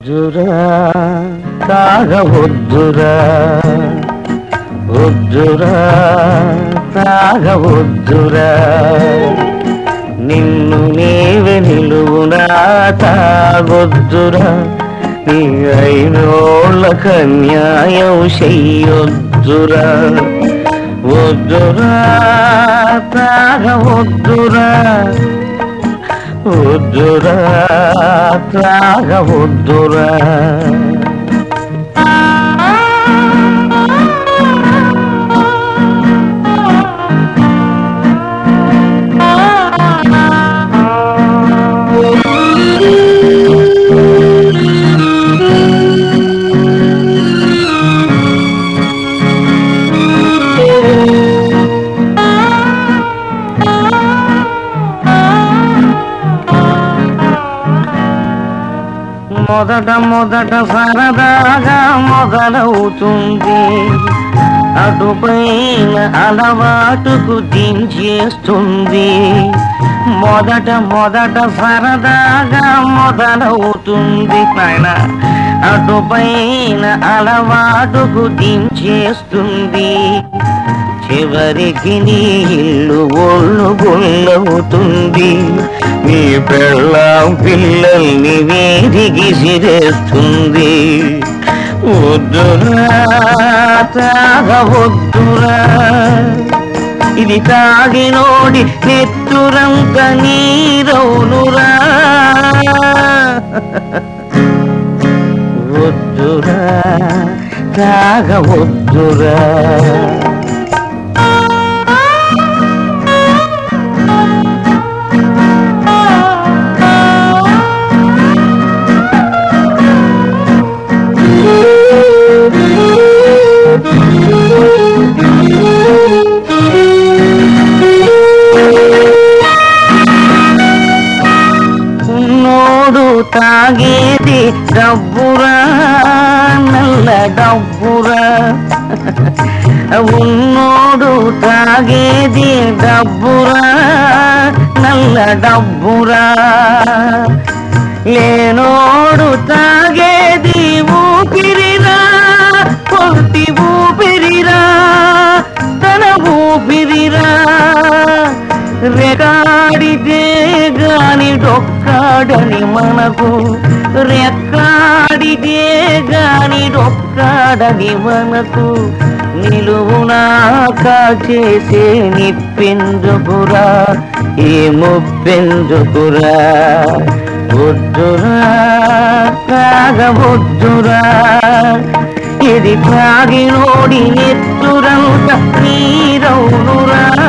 వద్దురా తాగవద్దురా వద్దురా తాగవద్దురా నిన్ను నీవే నిలువునా తాగొద్దురా నీ అయినోళ్ళ కన్యాయం చెయ్యొద్దురా వద్దురా తాగవద్దురా వద్దురా త్రాగవద్దురా మొదట మొదట సరదాగా మొదలవుతుంది అటుపైన అలవాటుకు దించేస్తుంది మొదట మొదట సరదాగా మొదలవుతుంది నాయన అటుపైన అలవాటుకు దించేస్తుంది చివరికి నీ ఇల్లు ఒళ్ళు గుల్లవుతుంది నీ పెళ్ళాం పిల్లల్ని వీధికి సిరేస్తుంది వద్దురా తాగవద్దురా ఇది తాగినోడి నెత్తురంత నీరవునురా వద్దురా తాగవద్దురా ఉన్నోడు తాగేది డబ్బురా నల్ల డబ్బురా ఉన్నోడు తాగేది డబ్బురా నల్ల డబ్బురా లేనోడు తాగేది ఊపిరిరా పొట్టి ఊపిరిరా తన ఊపిరిరా రెకాడితే గాని డొక్కాడని మనకు రెక్కాడితే గాని డొక్కాడని మనకు నిలువునా కాచేసే నిప్పెందుకురా ఏ ముప్పెందుకురా వద్దురా తాగవద్దురా ఇది తాగినోడి ఎత్తురంత నీరవునురా